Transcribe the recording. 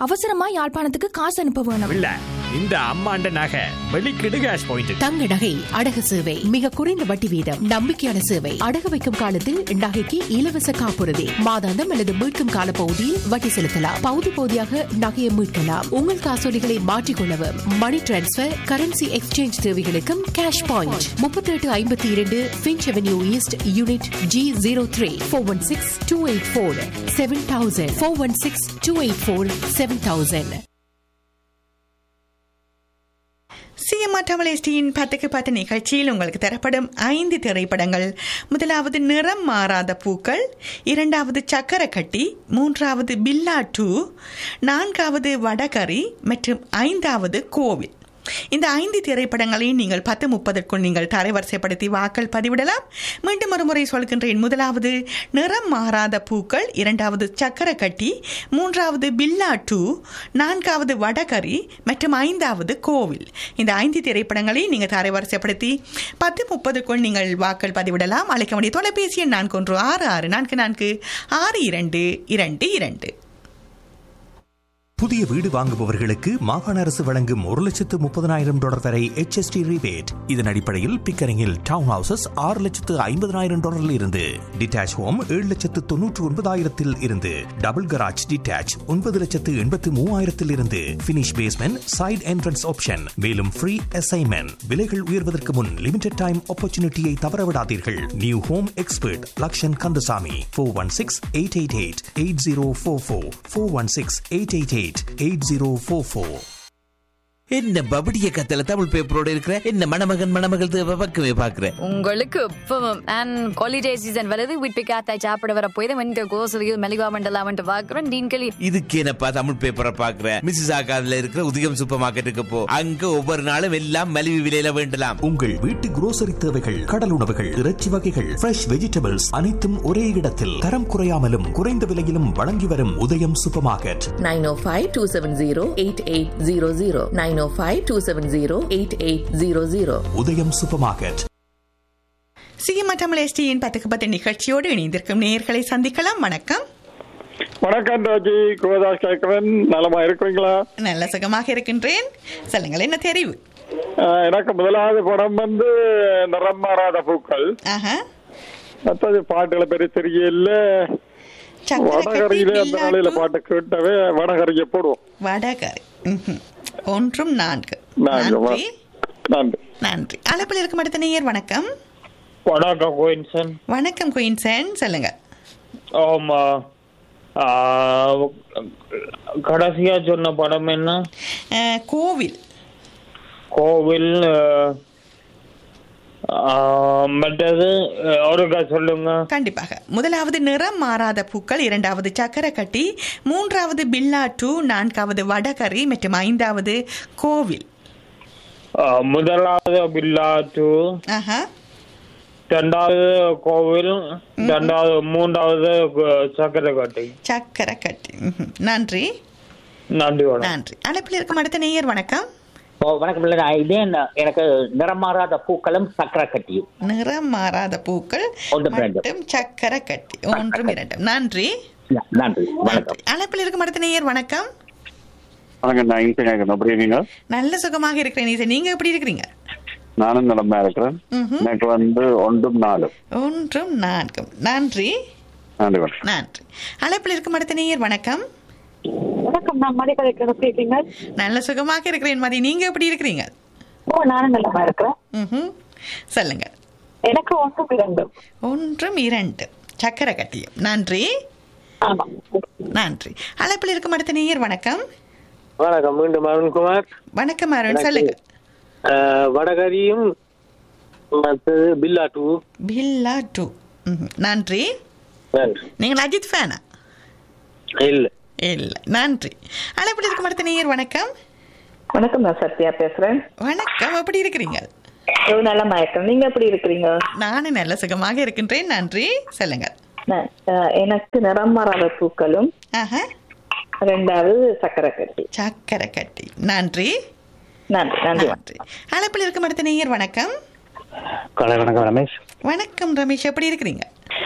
அவசரமா யாழ்ப்பாணத்துக்கு காசு அனுப்ப வேணும் இல்ல இந்த அம்மாண்ட நகை வெளிக்கிடு கேஷ் பாயிண்ட் தங்க நகை அடகு சேவை மிக குறைந்த வட்டி வீதம் நம்பிக்கையான சேவை அடகு வைக்கும் காலத்தில் நகைக்கு இலவச காப்புறுதி மாதாந்தம் அல்லது மீட்கும் கால பகுதியில் வட்டி செலுத்தலாம் பகுதி பகுதியாக நகையை மீட்கலாம் உங்கள் காசோலிகளை மாற்றிக்கொள்ளவும் மணி டிரான்ஸ்பர் கரன்சி எக்ஸ்சேஞ்ச் தேவைகளுக்கும் கேஷ் பாயிண்ட் முப்பத்தி எட்டு ஐம்பத்தி இரண்டு Finch avenue east unit G zero three four one six two eight four seven thousand four one six two eight four seven thousand C M R டவலேஸ்டியின் பத்துக்கு பத்து நிகழ்ச்சியில் உங்களுக்கு தரப்படும் ஐந்து திரைப்படங்கள் முதலாவது நிறம் மாறாத பூக்கள் இரண்டாவது சக்கரக்கட்டி மூன்றாவது பில்லா டூ நான்காவது வடகரி மற்றும் ஐந்தாவது கோவில் இந்த ஐந்து திரைப்படங்களையும் நீங்கள் பத்து முப்பதற்குள் நீங்கள் தரைவரிசைப்படுத்தி வாக்கள் பதிவிடலாம் மீண்டும் ஒரு முறை சொல்கின்றேன் முதலாவது நிறம் மாறாத பூக்கள் இரண்டாவது சக்கரக்கட்டி மூன்றாவது பில்லா டூ நான்காவது வடகரி மற்றும் ஐந்தாவது கோவில் இந்த ஐந்து திரைப்படங்களை நீங்கள் தரைவரிசைப்படுத்தி பத்து முப்பதுக்குள் நீங்கள் வாக்கள் பதிவிடலாம் அழைக்க வேண்டிய தொலைபேசி எண் நான்கு ஒன்று ஆறு ஆறு நான்கு நான்கு ஆறு இரண்டு இரண்டு இரண்டு புதிய வீடு வாங்குபவர்களுக்கு மாகாண அரசு வழங்கும் ஒரு லட்சத்து முப்பதனாயிரம் டாலர் வரை HST ரிபேட் இதன் அடிப்படையில் பிக்கரிங்கில் டவுன் ஹவுசஸ் ஆறு லட்சத்து ஐம்பதனாயிரம் டாலரில் இருந்து டிட்டாச் ஹோம் ஏழு லட்சத்து தொன்னூற்று ஒன்பதாயிரத்தில் இருந்து டபுள் கராஜ் டிட்டாச் ஒன்பது லட்சத்து எண்பத்து மூவாயிரத்தில் இருந்து finish basement side entrance option மேலும் ஃப்ரீ அசைன்மெண்ட் விலைகள் உயர்வதற்கு முன் லிமிடெட் டைம் ஆப்பர்ச்சுனிட்டியை தவறவிடாதீர்கள் new home expert Lakshan Kandasamy four one six eight eight eight eight zero four four four one six eight eight eight eight zero four four என்ன பபடிய கத்தல தமிழ் பேப்பரோட இருக்கிற என்ன மணமகன் மணமகள் தேவை பக்கமே பாக்குறேன் உங்களுக்கு இப்பவும் அண்ட் ஹாலிடே சீசன் வருது வீட்டு காத்தாய் சாப்பிட வர போய் வந்து கோசலியில் மெலிவா மண்டலா வந்து பாக்குறோம் டீன்களி இதுக்கு என்னப்பா தமிழ் பேப்பரை பாக்குறேன் மிஸ்ஸஸ் ஆகாதுல இருக்கிற உதயம் சூப்பர் மார்க்கெட்டுக்கு போ அங்க ஒவ்வொரு நாளும் எல்லாம் மலிவு விலையில வேண்டலாம் உங்கள் வீட்டு grocery தேவைகள் கடல் உணவுகள் இறைச்சி வகைகள் ஃப்ரெஷ் வெஜிடபிள்ஸ் அனைத்தும் ஒரே இடத்தில் தரம் குறையாமலும் குறைந்த விலையிலும் வழங்கி வரும் உதயம் சூப்பர் மார்க்கெட் 905-270-8800 905-270-8800 உதயம் சூப்பர் மார்க்கெட் சிஎம்ஆர் டவலேஸ்டியின் பத்துக்கு பத்து நிகழ்ச்சியோடு இணைந்திருக்கும் நேயர்களை சந்திக்கலாம் வணக்கம் வணக்கம் ராஜி கோதாஸ் கேட்கிறேன் நலமா இருக்கிறீங்களா நல்ல சுகமாக இருக்கின்றேன் சொல்லுங்கள் என்ன தெரிவு அஹ், எனக்கு முதலாவது படம் வந்து நிறம் மாறாத பூக்கள் ஆஹா மற்றது பாட்டுகளை பெரிய தெரியல வடகரையில அந்த நாளையில பாட்டு கேட்டவே வடகரையை போடுவோம் வடகரை ம்ஹும். ஒன்றும் நான்கு நான்கு, வா. நன்றி நன்றி நன்றி அழைப்பில் இருக்கும் அடுத்த நேயர் வணக்கம் வணக்கம் கோயின்சன் வணக்கம் குயின்சன் சொல்லுங்க ஆமா ஆ, கடைசியா சொன்ன படம் என்ன அஹ், கோவில் கோவில் ஆ, மற்றது ஒருக்கா சொல்லுங்க கண்டிப்பாக முதலாவது நிறம் மாறாத பூக்கள் இரண்டாவது சக்கரக்கட்டி மூன்றாவது பில்லா டூ நான்காவது வடகரி மற்றும் ஐந்தாவது கோவில் ஆ, முதலாவது பில்லாட்டு ஆஹா ரெண்டாவது கோவில் ரெண்டாவது மூன்றாவது சக்கரக்கட்டை சக்கரக்கட்டி ம்ஹும். நன்றி நன்றி வணக்கம் நன்றி அழைப்பில் இருக்கும் அடுத்த நேயர் வணக்கம் ஓ வணக்கம் இல்லை நான் இதே என்ன- எனக்கு நிறமாறாத பூக்களும் சக்கரை கட்டியும் நிறம் மாறாத பூக்கள் ஒன்றும் இரண்டும். மற்றும் சக்கரக்கட்டி ஒன்றும் இரண்டும் நன்றி நன்றி வணக்கம் அழைப்பில் இருக்கும் அடுத்த நேயர் வணக்கம் வணக்கம் நான் இன்சன் எப்படி இருக்கீங்க நல்ல சுகமாக இருக்கிறேன் ஈசன். நீங்க எப்படி இருக்கிறீங்க நானும் நலமா இருக்கிறேன் ம்ஹும். எனக்கு வந்து ஒன்றும் நாலும் ஒன்றும் நான்கும் நன்றி நன்றி வணக்கம் நன்றி அழைப்பில் இருக்கும் அடுத்த நேயர் வணக்கம் வணக்கம் நான் மணிக்கதை கிடப்பீங்க நல்ல சுகமாக இருக்கிறேன் மதி நீங்க எப்படி இருக்கிறீங்க ஓ நானும் நல்லமா இருக்கிறேன் ம்ஹும். சொல்லுங்க எனக்கு ஒன்றும் இரண்டும் ஒன்றும் இரண்டு சக்கர கட்டியம் நன்றி ஆமா நன்றி அழைப்பில் இருக்கும் அடுத்த நேயர் வணக்கம் வணக்கம் மீண்டும் அருண்குமார் வணக்கம் அருண் சொல்லுங்க அஹ், வடகரியும் மற்றது பில்லா டூ பில்லா டூ ம்ஹும். நன்றி நன்றி நீங்கள் அஜித் ஃபேனா இல்ல இல்ல நன்றி அழைப்பில் இருக்கும் அடுத்த நேயர் வணக்கம் வணக்கம் நான் சத்யா பேசுறேன் வணக்கம் எப்படி இருக்கிறீங்க ஓ நல்லமா இருக்கேன் நீங்க எப்படி இருக்கிறீங்க நானும் நல்ல சுகமாக இருக்கின்றேன் நன்றி சொல்லுங்க நான், அஹ், எனக்கு நிறம் மாறாத பூக்களும் ஆஹா ரெண்டாவது சக்கரை கட்டி சக்கரை கட்டி நன்றி நன்றி நன்றி நன்றி அழைப்பில் இருக்கும் அடுத்த நேயர் வணக்கம் காலை வணக்கம் ரமேஷ் வணக்கம் ரமேஷ் எப்படி இருக்கிறீங்க